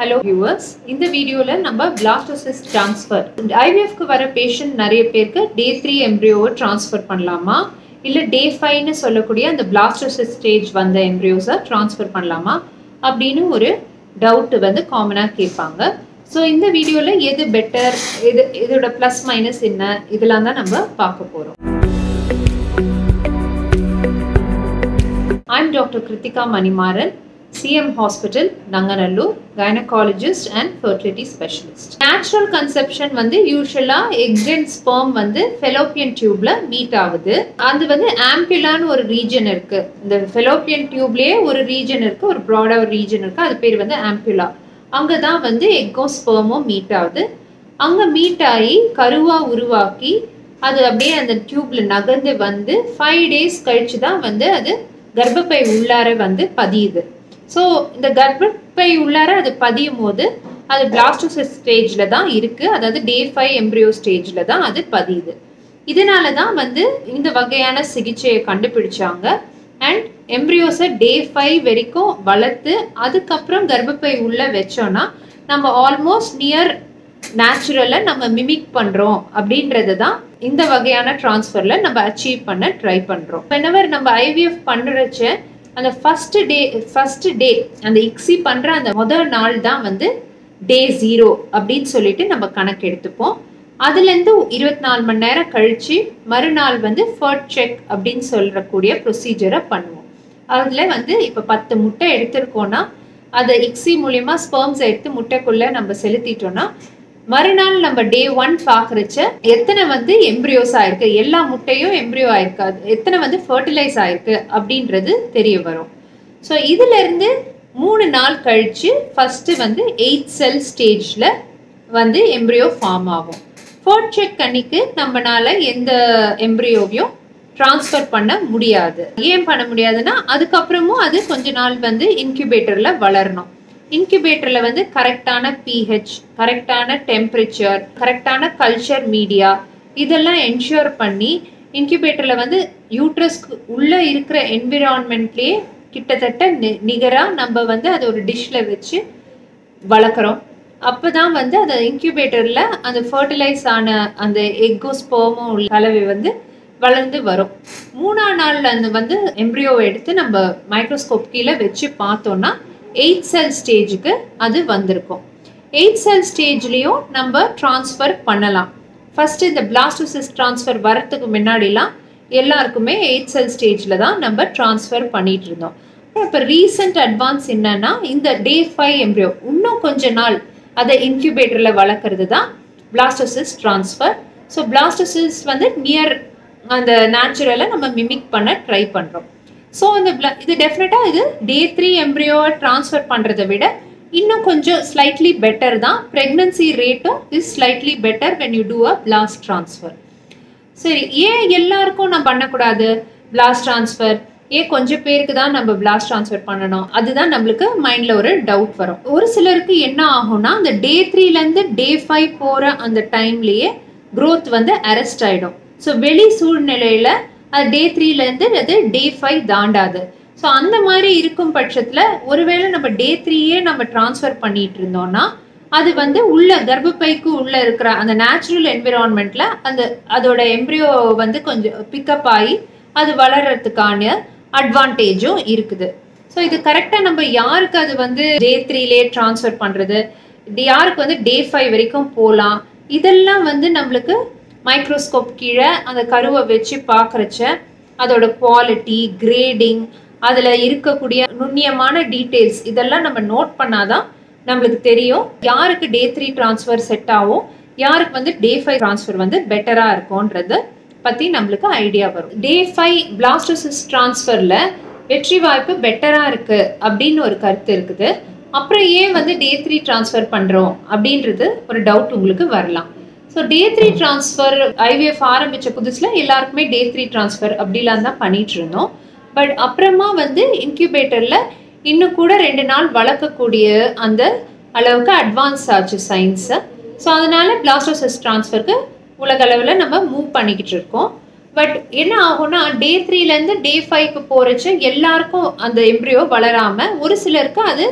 Hello viewers இந்த வீடியோவில் நம்ம பிளாஸ்டோசிஸ் ட்ரான்ஸ்ஃபர் ஐவிஎஃப்க்கு வர பேஷண்ட் நிறைய பேருக்கு டே த்ரீ எம்ப்ரியோவை ட்ரான்ஸ்ஃபர் பண்ணலாமா இல்லை டே ஃபைவ்னு சொல்லக்கூடிய அந்த பிளாஸ்டோசிஸ் ஸ்டேஜ் வந்த எம்ப்ரியோஸை ட்ரான்ஸ்ஃபர் பண்ணலாமா அப்படின்னு ஒரு டவுட் வந்து காமனாக கேட்பாங்க ஸோ இந்த வீடியோவில் எது பெட்டர் இது இதோட ப்ளஸ் மைனஸ் என்ன இதெல்லாம் தான் நம்ம பார்க்க போகிறோம் I'm Dr. Kritika Manimaran, CM Hospital, Nanganallur, gynecologist and fertility specialist. Natural conception வந்து யூஸ்வலாக eggs and sperm வந்து ஃபெலோப்பியன் டியூப்ல மீட் ஆகுது அது வந்து ஆம்பிளான்னு ஒரு ரீஜன் இருக்கு இந்த ஃபெலோப்பியன் டியூப்லயே ஒரு ரீஜன் இருக்கு ஒரு ப்ராடா ஒரு ரீஜன் இருக்கு அது பேர் வந்து ஆம்பிளா அங்கே தான் வந்து எக்கும் ஸ்பெர்மும் மீட் ஆகுது அங்கே மீட் ஆகி கருவா உருவாக்கி அது அப்படியே அந்த டியூப்ல நகர்ந்து வந்து ஃபைவ் டேஸ் கழிச்சு தான் வந்து அது கர்ப்பப்பை உள்ளார வந்து பதியுது ஸோ இந்த கர்ப்பப்பை உள்ளார அது பதியும் போது அது பிளாஸ்டோசிஸ் ஸ்டேஜில் தான் இருக்கு அதாவது டே ஃபைவ் எம்ப்ரியோ ஸ்டேஜில் தான் அது பதியுது இதனால தான் வந்து இந்த வகையான சிகிச்சையை கண்டுபிடிச்சாங்க அண்ட் எம்ப்ரியோஸை டே ஃபைவ் வரைக்கும் வளர்த்து அதுக்கப்புறம் கர்ப்பப்பை உள்ள வச்சோன்னா நம்ம ஆல்மோஸ்ட் நியர் நேச்சுரலை நம்ம மிமிக் பண்ணுறோம் அப்படின்றது தான் இந்த வகையான ட்ரான்ஸ்ஃபரில் நம்ம அச்சீவ் பண்ண ட்ரை பண்ணுறோம் வெனவர் நம்ம ஐவிஎஃப் பண்ணுறச்ச அந்த ஃபர்ஸ்ட் டே ஃபர்ஸ்ட் டே அந்த இக்ஸி பண்ணுற அந்த முதல் நாள் தான் வந்து டே ஜீரோ அப்படின்னு சொல்லிட்டு நம்ம கணக்கு எடுத்துப்போம் அதுலேருந்து இருபத்தி நாலு மணி நேரம் கழித்து மறுநாள் வந்து ஃபர்ட் செக் அப்படின்னு சொல்கிறக்கூடிய ப்ரொசீஜரை பண்ணுவோம் அதில் வந்து இப்போ பத்து முட்டை எடுத்திருக்கோன்னா அதை இக்ஸி மூலியமா ஸ்பெர்ம்ஸ் எடுத்து முட்டைக்குள்ளே நம்ம செலுத்திட்டோம்னா மறுநாள் நம்ம டே ஒன் பார்க்குறச்ச எத்தனை வந்து எம்ப்ரியோஸ் ஆயிருக்கு எல்லா முட்டையும் எம்ப்ரியோ ஆயிருக்காது எத்தனை வந்து ஃபர்டிலைஸ் ஆயிருக்கு அப்படின்றது தெரிய வரும் ஸோ இதுல இருந்து மூணு நாள் கழிச்சு ஃபர்ஸ்ட் வந்து எயிட் செல் ஸ்டேஜ்ல வந்து எம்ப்ரியோ ஃபார்ம் ஆகும் ஃபோர்ட் செக் அன்னைக்கு நம்மனால எந்த எம்ப்ரியோவையும் ட்ரான்ஸ்ஃபர் பண்ண முடியாது ஏன் பண்ண முடியாதுன்னா அதுக்கப்புறமும் அது கொஞ்ச நாள் வந்து இன்குபேட்டர்ல வளரணும் இன்குபேட்டரில் வந்து கரெக்டான பிஹெச் கரெக்டான டெம்பரேச்சர் கரெக்டான கல்ச்சர் மீடியா இதெல்லாம் என்ஷூர் பண்ணி இன்குபேட்டரில் வந்து யூட்ரஸ்க்கு உள்ளே இருக்கிற என்விரான்மெண்ட்லேயே கிட்டத்தட்ட நி நிகராக நம்ம வந்து அதை ஒரு டிஷ்ஷில் வச்சு வளர்க்குறோம் அப்போ தான் வந்து அந்த இன்குபேட்டரில் அந்த ஃபர்டிலைஸ் ஆன அந்த எக்கோ ஸ்போமும் உள்ள கலவை வந்து வளர்ந்து வரும் மூணாம் நாளில் அந்த வந்து எம்ப்ரியோவை எடுத்து நம்ம மைக்ரோஸ்கோப் கீழே வச்சு பார்த்தோன்னா எயிட் செல் ஸ்டேஜுக்கு அது வந்திருக்கும் எயிட் செல் ஸ்டேஜ்லேயும் நம்ம ட்ரான்ஸ்ஃபர் பண்ணலாம் ஃபர்ஸ்ட் இந்த பிளாஸ்டோசிஸ் ட்ரான்ஸ்ஃபர் வரத்துக்கு முன்னாடிலாம் எல்லாருக்குமே எயிட் செல் ஸ்டேஜில் தான் நம்ம ட்ரான்ஸ்ஃபர் பண்ணிட்டு இருந்தோம் இப்போ ரீசெண்ட் அட்வான்ஸ் என்னன்னா இந்த டே ஃபைவ் எம்ப்ரியோ இன்னும் கொஞ்ச நாள் அதை இன்குபேட்டரில் வளர்க்குறது தான் பிளாஸ்டோசிஸ் ட்ரான்ஸ்ஃபர் ஸோ பிளாஸ்டோசிஸ் வந்து நியர் அந்த நேச்சுரலை நம்ம மிமிக் பண்ண ட்ரை பண்ணுறோம் ஸோ இந்த இது டெஃபினட்டாக இது டே த்ரீ எம்ப்ரியோவை ட்ரான்ஸ்ஃபர் பண்ணுறதை விட இன்னும் கொஞ்சம் ஸ்லைட்லி பெட்டர் தான் ப்ரெக்னன்சி ரேட்டும் is slightly better when you do a blast transfer சரி ஏன் எல்லாருக்கும் நான் பண்ணக்கூடாது பிளாஸ்ட் ட்ரான்ஸ்ஃபர் ஏன் கொஞ்சம் பேருக்கு தான் நம்ம பிளாஸ்ட் ட்ரான்ஸ்ஃபர் பண்ணணும் அதுதான் நம்மளுக்கு மைண்டில் ஒரு டவுட் வரும் ஒரு சிலருக்கு என்ன ஆகும்னா அந்த டே த்ரீலேருந்து டே ஃபைவ் போகிற அந்த டைம்லேயே க்ரோத் வந்து அரெஸ்ட் ஆகிடும் ஸோ வெளி சூழ்நிலையில் அது டே த்ரீலேருந்து அது டே ஃபைவ் தாண்டாது ஸோ அந்த மாதிரி இருக்கும் பட்சத்தில் ஒருவேளை நம்ம டே த்ரீயே நம்ம ட்ரான்ஸ்ஃபர் பண்ணிட்டு இருந்தோம்னா அது வந்து உள்ள கர்ப்பப்பைக்கு உள்ள இருக்கிற அந்த நேச்சுரல் என்விரான்மெண்ட்ல அந்த அதோட எம்ப்ரியோ வந்து கொஞ்சம் பிக்கப் ஆகி அது வளர்றதுக்கான அட்வான்டேஜும் இருக்குது ஸோ இது கரெக்டாக நம்ம யாருக்கு அது வந்து டே த்ரீலே ட்ரான்ஸ்ஃபர் பண்ணுறது யாருக்கு வந்து டே ஃபைவ் வரைக்கும் போகலாம் இதெல்லாம் வந்து நம்மளுக்கு மைக்ரோஸ்கோப் கீழே அந்த கருவை வச்சு பார்க்குறச்ச அதோட குவாலிட்டி கிரேடிங் அதில் இருக்கக்கூடிய நுண்ணியமான டீட்டெயில்ஸ் இதெல்லாம் நம்ம நோட் பண்ணாதான் நம்மளுக்கு தெரியும் யாருக்கு டே த்ரீ ட்ரான்ஸ்ஃபர் செட் ஆகும் யாருக்கு வந்து டே ஃபைவ் ட்ரான்ஸ்ஃபர் வந்து பெட்டராக இருக்கும்ன்றத பற்றி நம்மளுக்கு ஐடியா வரும் டே ஃபைவ் பிளாஸ்டோசிஸ் ட்ரான்ஸ்ஃபரில் வெற்றி வாய்ப்பு பெட்டராக இருக்குது அப்படின்னு ஒரு கருத்து இருக்குது அப்புறம் ஏன் வந்து டே த்ரீ ட்ரான்ஸ்ஃபர் பண்ணுறோம் அப்படின்றது ஒரு டவுட் உங்களுக்கு வரலாம் so day three transfer IVF ஆரம்பித்த புதுசில் எல்லாருக்குமே டே த்ரீ ட்ரான்ஸ்ஃபர் அப்படிலாம் தான் பண்ணிட்டு இருந்தோம் பட் அப்புறமா வந்து இன்குபேட்டரில் இன்னும் கூட ரெண்டு நாள் வளர்க்கக்கூடிய அந்த அளவுக்கு அட்வான்ஸ் ஆச்சு சயின்ஸு ஸோ அதனால பிளாஸ்டோசிஸ் ட்ரான்ஸ்ஃபருக்கு உலக அளவில் நம்ம மூவ் பண்ணிக்கிட்டு இருக்கோம் பட் என்ன ஆகும்னா டே த்ரீலேருந்து டே ஃபைவ்க்கு போகிறச்ச எல்லாருக்கும் அந்த எம்ப்ரியோ வளராமல் ஒரு சிலருக்கு அது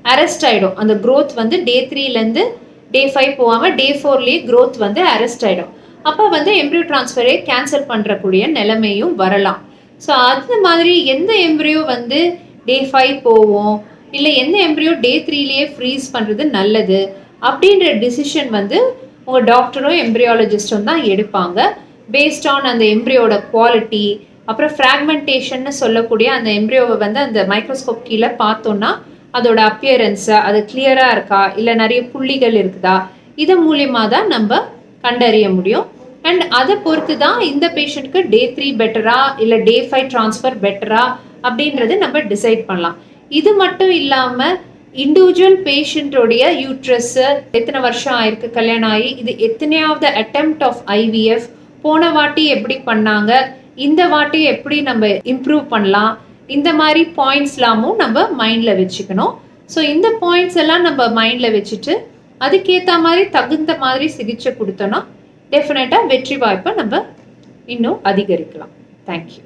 அரெஸ்ட் ஆகிடும் அந்த growth வந்து டே த்ரீலேருந்து டே ஃபைவ் போகாமல் டே ஃபோர்லேயே growth வந்து அரெஸ்ட் ஆகிடும் அப்போ வந்து எம்ப்ரியோ ட்ரான்ஸ்ஃபரை கேன்சல் பண்ணுறக்கூடிய நிலைமையும் வரலாம் ஸோ அந்த மாதிரி எந்த எம்ப்ரியோ வந்து டே ஃபைவ் போவோம் இல்லை எந்த எம்ப்ரியோ டே த்ரீலேயே ஃப்ரீஸ் பண்ணுறது நல்லது அப்படின்ற டிசிஷன் வந்து உங்கள் டாக்டரும் எம்ப்ரியாலஜிஸ்டும் தான் எடுப்பாங்க பேஸ்ட் ஆன் அந்த எம்ப்ரியோட குவாலிட்டி அப்புறம் ஃப்ராக்மெண்டேஷன்னு சொல்லக்கூடிய அந்த எம்ப்ரியோவை வந்து அந்த மைக்ரோஸ்கோப் கீழே பார்த்தோன்னா அதோட அப்பியரன்ஸு அது கிளியராக இருக்கா இல்லை நிறைய புள்ளிகள் இருக்குதா இது மூலியமா தான் நம்ம கண்டறிய முடியும் அண்ட் அதை பொறுத்து தான் இந்த பேஷண்ட்க்கு டே த்ரீ பெட்டரா இல்லை டே ஃபைவ் ட்ரான்ஸ்ஃபர் பெட்டரா அப்படின்றது நம்ம டிசைட் பண்ணலாம் இது மட்டும் இல்லாமல் இண்டிவிஜுவல் பேஷண்ட்டோடைய யூட்ரஸ்ஸு எத்தனை வருஷம் ஆயிருக்கு கல்யாணம் ஆகி இது எத்தனையாவது அட்டெம்ப்ட் ஆஃப் ஐவிஎஃப் போன வாட்டி எப்படி பண்ணாங்க இந்த வாட்டி எப்படி நம்ம இம்ப்ரூவ் பண்ணலாம் இந்த மாதிரி பாயிண்ட்ஸ்லாமும் நம்ம மைண்டில் வச்சுக்கணும் ஸோ இந்த பாயிண்ட்ஸ் எல்லாம் நம்ம மைண்டில் வச்சுட்டு அதுக்கேற்ற மாதிரி தகுந்த மாதிரி சிகிச்சை கொடுத்தோன்னா டெஃபினட்டாக வெற்றி வாய்ப்பை நம்ம இன்னும் அதிகரிக்கலாம் thank you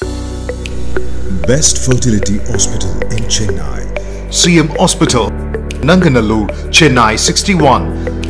Best Fertility Hospital in Chennai. CM Hospital, Nanganallur, Chennai 61.